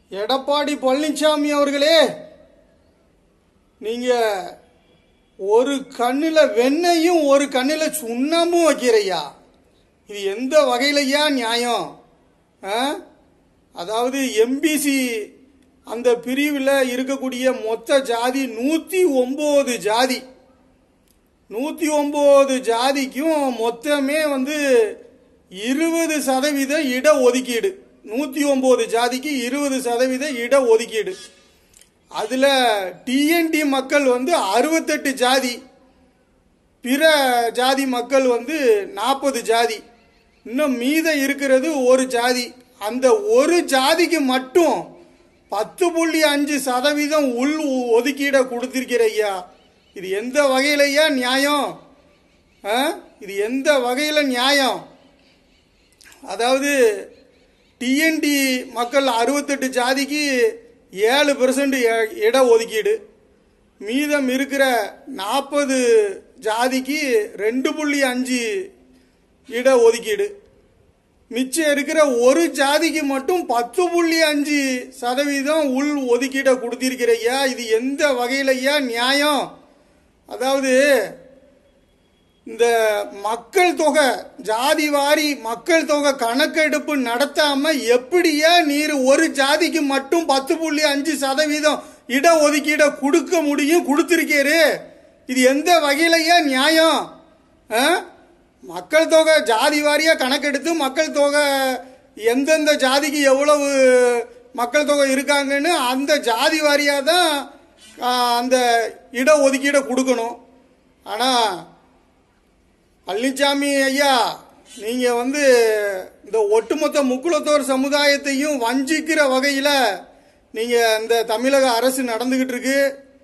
எடப்பாடி பழனிசாமி அவர்களே நீங்க ஒரு கண்ணுல வெண்ணையும் ஒரு கண்ணுல சுண்ணமும் வைக்கிறையா இது எந்த வகையிலையா நியாயம் ஆ? அதாவது எம்பிசி அந்த பிரிவில் இருக்கக்கூடிய மொத்த ஜாதி நூற்றி ஒம்பது ஜாதி நூற்றி ஒம்பது ஜாதிக்கும் மொத்தமே வந்து இருபது சதவீத இட ஒதுக்கீடு நூற்றி ஒம்பது ஜாதிக்கு இருபது சதவீத இட ஒதுக்கீடு அதில் டிஎன்டி மக்கள் வந்து அறுபத்தெட்டு ஜாதி பிற ஜாதி மக்கள் வந்து நாற்பது ஜாதி இன்னும் மீதம் இருக்கிறது ஒரு ஜாதி அந்த ஒரு ஜாதிக்கு மட்டும் பத்து புள்ளி அஞ்சு சதவீதம் உள் ஒதுக்கீடை கொடுத்திருக்கிற ஐயா இது எந்த வகையிலையா நியாயம் ஆ? இது எந்த வகையில் நியாயம் அதாவது டிஎன்டி மக்கள் அறுபத்தெட்டு ஜாதிக்கு ஏழு பெர்சன்ட் இட ஒதுக்கீடு மீதம் இருக்கிற நாற்பது ஜாதிக்கு ரெண்டு புள்ளி அஞ்சு இட ஒதுக்கீடு மிச்சம் இருக்கிற ஒரு ஜாதிக்கு மட்டும் பத்து புள்ளி அஞ்சு சதவீதம் உள் ஒதுக்கீடை கொடுத்திருக்கிறையா இது எந்த வகையிலையா நியாயம் அதாவது இந்த மக்கள் தொகை ஜாதி வாரி மக்கள் தொகை கணக்கெடுப்பு நடத்தாம எப்படியா நீர் ஒரு ஜாதிக்கு மட்டும் பத்து புள்ளி அஞ்சு சதவீதம் இட ஒதுக்கீடை கொடுக்க முடியும் கொடுத்திருக்கீரு இது எந்த வகையிலையா நியாயம் ஆ? மக்கள் தொகை ஜாதி வாரியா கணக்கெடுத்து மக்கள் தொகை எந்தெந்த ஜாதிக்கு எவ்வளவு மக்கள் தொகை இருக்காங்கன்னு அந்த ஜாதி வாரியா தான் ஆ, அந்த இட ஒதுக்கீடை கொடுக்கணும் ஆனால் பழனிசாமி ஐயா நீங்க வந்து இந்த ஒட்டுமொத்த முக்குளத்தோர் சமுதாயத்தையும் வஞ்சிக்கிற வகையில் நீங்க இந்த தமிழக அரசு நடந்துகிட்டு இருக்கு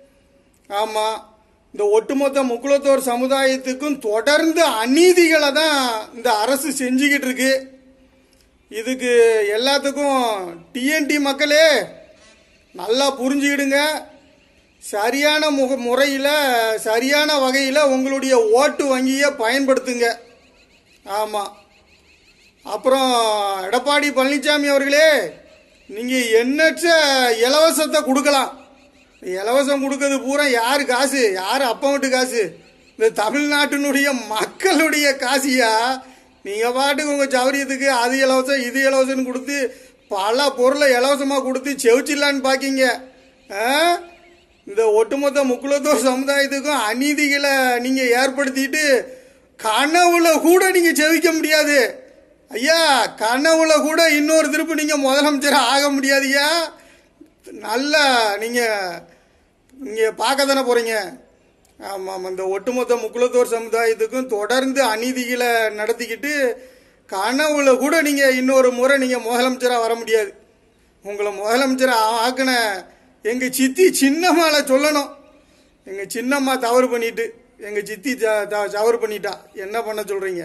ஆமா இந்த ஒட்டுமொத்த முக்குளத்தோர் சமுதாயத்துக்கும் தொடர்ந்து அநீதிகளை தான் இந்த அரசு செஞ்சுக்கிட்டு இருக்கு இதுக்கு எல்லாத்துக்கும் டிஎன்டி மக்களே நல்லா புரிஞ்சுக்கிடுங்க சரியான முக முறையில் சரியான வகையில் உங்களுடைய ஓட்டு வங்கியை பயன்படுத்துங்க ஆமாம் அப்புறம் எடப்பாடி பழனிசாமி அவர்களே நீங்கள் எண்ணற்ற இலவசத்தை கொடுக்கலாம் இலவசம் கொடுக்கறது பூரா யார் காசு யார் அப்பா வீட்டு காசு இந்த தமிழ்நாட்டினுடைய மக்களுடைய காசியா நீங்கள் பாட்டுக்கு உங்கள் சௌரியத்துக்கு அது இலவசம் இது இலவசம்னு கொடுத்து பல பொருளை இலவசமாக கொடுத்து செவிச்சிடலான்னு பார்க்கிங்க ஆ? இந்த ஒட்டுமொத்த முக்குலத்தோர் சமுதாயத்துக்கும் அநீதிகளை நீங்கள் ஏற்படுத்திட்டு கனவுல கூட நீங்கள் செவிக்க முடியாது ஐயா கனவுல கூட இன்னொரு திருப்பு நீங்கள் முதலமைச்சர் ஆக முடியாதுய்யா நல்லா நீங்கள் நீங்கள் பார்க்க தானே போகிறீங்க ஆமாம் இந்த ஒட்டுமொத்த முக்குலத்தோர் சமுதாயத்துக்கும் தொடர்ந்து அநீதிகளை நடத்திக்கிட்டு கனவுல கூட நீங்கள் இன்னொரு முறை நீங்கள் முதலமைச்சராக வர முடியாது உங்களை முதலமைச்சராக ஆக்கின எங்கள் சித்தி சின்னம்மால சொல்லணும் எங்கள் சின்னம்மா தவறு பண்ணிட்டு எங்கள் சித்தி த- த- தவறு பண்ணிட்டா என்ன பண்ண சொல்கிறீங்க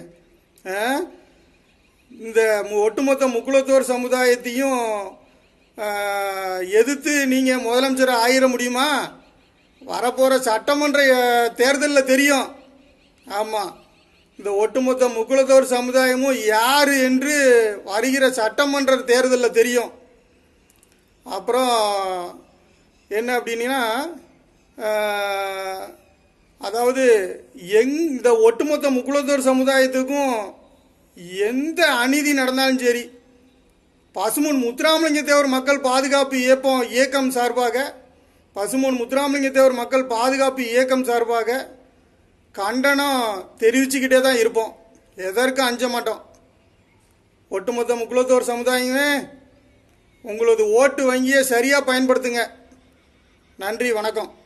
இந்த மு- ஒட்டுமொத்த முக்குலத்தோர் சமுதாயத்தையும் ஆ, எதிர்த்து நீங்கள் முதலமைச்சர் ஆயிர முடியுமா வரப்போகிற சட்டமன்ற தேர்தலில் தெரியும் ஆமாம் இந்த ஒட்டுமொத்த முக்குலத்தோர் சமுதாயமும் யார் என்று வருகிற சட்டமன்ற தேர்தலில் தெரியும் அப்புறம் என்ன அப்படின்னா ஆஹ், அதாவது எங் இந்த ஒட்டுமொத்த முக்குலத்தோர் சமுதாயத்துக்கும் எந்த அநீதி நடந்தாலும் சரி பசுமன் முத்துராமலிங்க தேவர் மக்கள் பாதுகாப்பு இயக்கம் இயக்கம் சார்பாக பசுமன் முத்துராமலிங்க தேவர் மக்கள் பாதுகாப்பு இயக்கம் சார்பாக கண்டனம் தெரிவிச்சுக்கிட்டே தான் இருப்போம் எதற்கும் அஞ்ச மாட்டோம் ஒட்டுமொத்த முக்குலத்தோர் சமுதாயமே உங்களது ஓட்டு வங்கியை சரியாக பயன்படுத்துங்க நன்றி வணக்கம்